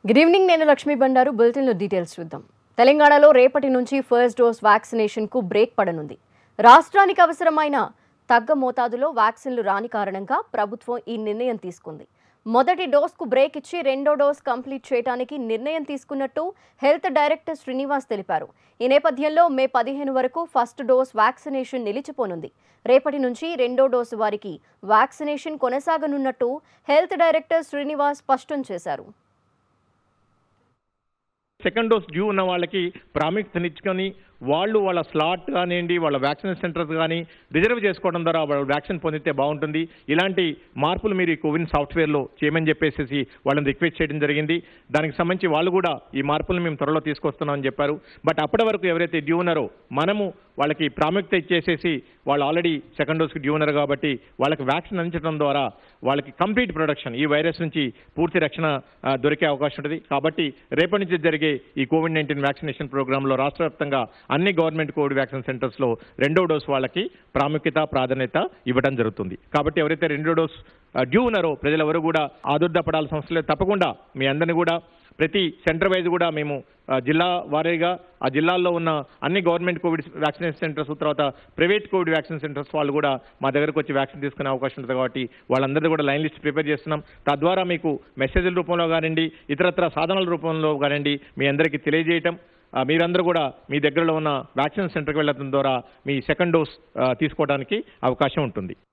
good evening నేను లక్ష్మీ బండారు బులెటిన్లో details చూద్దాం తెలంగాణలో రేపటి నుంచి ఫస్ట్ డోస్ వ్యాక్సినేషన్కు బ్రేక్ పడనుంది రాష్ట్రానికి అవసరమైన తగ్గ మోతాదులో వ్యాక్సిన్లు రాని కారణంగా ప్రభుత్వం ఈ నిర్ణయం తీసుకుంది మొదటి డోస్కు బ్రేక్ ఇచ్చి రెండో డోస్ కంప్లీట్ చేయడానికి నిర్ణయం తీసుకున్నట్టు హెల్త్ డైరెక్టర్ శ్రీనివాస్ తెలిపారు ఈ నేపథ్యంలో మే పదిహేను వరకు ఫస్ట్ డోస్ వ్యాక్సినేషన్ నిలిచిపోనుంది రేపటి నుంచి రెండో డోసు వారికి వ్యాక్సినేషన్ కొనసాగనున్నట్టు హెల్త్ డైరెక్టర్ శ్రీనివాస్ స్పష్టం చేశారు సెకండ్ డోస్ డ్యూ ఉన్న వాళ్ళకి ప్రాముఖ్యతనిచ్చుకొని వాళ్ళు వాళ్ళ స్లాట్ కానివ్వండి వాళ్ళ వ్యాక్సిన్ సెంటర్స్ కానీ రిజర్వ్ చేసుకోవడం ద్వారా వాళ్ళు వ్యాక్సిన్ పొందితే బాగుంటుంది ఇలాంటి మార్పులు మీరు ఈ కోవిన్ సాఫ్ట్వేర్లో చేయమని చెప్పేసి వాళ్ళని రిక్వెస్ట్ చేయడం జరిగింది దానికి సంబంధించి వాళ్ళు కూడా ఈ మార్పులను మేము త్వరలో తీసుకొస్తున్నామని చెప్పారు బట్ అప్పటి వరకు ఎవరైతే డ్యూ ఉన్నారో మనము వాళ్ళకి ప్రాముఖ్యత ఇచ్చేసేసి వాళ్ళు ఆల్రెడీ సెకండ్ డోస్కి డ్యూ ఉన్నారు కాబట్టి వాళ్ళకి వ్యాక్సిన్ అందించడం ద్వారా వాళ్ళకి కంప్లీట్ ప్రొడక్షన్ ఈ వైరస్ నుంచి పూర్తి రక్షణ ఆ, దొరికే అవకాశం ఉంటుంది కాబట్టి రేపటి నుంచి జరిగే ఈ కోవిడ్ నైన్టీన్ వ్యాక్సినేషన్ ప్రోగ్రాంలో రాష్ట్ర వ్యాప్తంగా అన్ని గవర్నమెంట్ కోవిడ్ వ్యాక్సిన్ సెంటర్స్లో రెండో డోస్ వాళ్ళకి ప్రాముఖ్యత ప్రాధాన్యత ఇవ్వడం జరుగుతుంది కాబట్టి ఎవరైతే రెండో డోస్ ఆ, డ్యూ ఉన్నారో ప్రజలెవరు కూడా ఆదుర్దపడాల్సిన అవసరం లేదు తప్పకుండా మీ అందరిని కూడా ప్రతి సెంటర్ వైజ్ కూడా మేము ఆ, జిల్లా వారీగా ఆ జిల్లాల్లో ఉన్న అన్ని గవర్నమెంట్ కోవిడ్ వ్యాక్సినేషన్ సెంటర్స్ తర్వాత ప్రైవేట్ కోవిడ్ వ్యాక్సిన్ సెంటర్స్ వాళ్ళు కూడా మా దగ్గరకు వచ్చి వ్యాక్సిన్ తీసుకునే అవకాశం ఉంటుంది కాబట్టి వాళ్ళందరినీ కూడా లైన్ లిస్ట్ ప్రిపేర్ చేస్తున్నాం తద్వారా మీకు మెసేజ్ల రూపంలో కానివ్వండి ఇతరత్ర సాధనాల రూపంలో కానివ్వండి మీ అందరికీ తెలియజేయటం ఆ, మీరందరూ కూడా మీ దగ్గరలో ఉన్న వ్యాక్సిన్ సెంటర్కి వెళ్ళడం ద్వారా మీ సెకండ్ డోస్ ఆ, తీసుకోవడానికి అవకాశం ఉంటుంది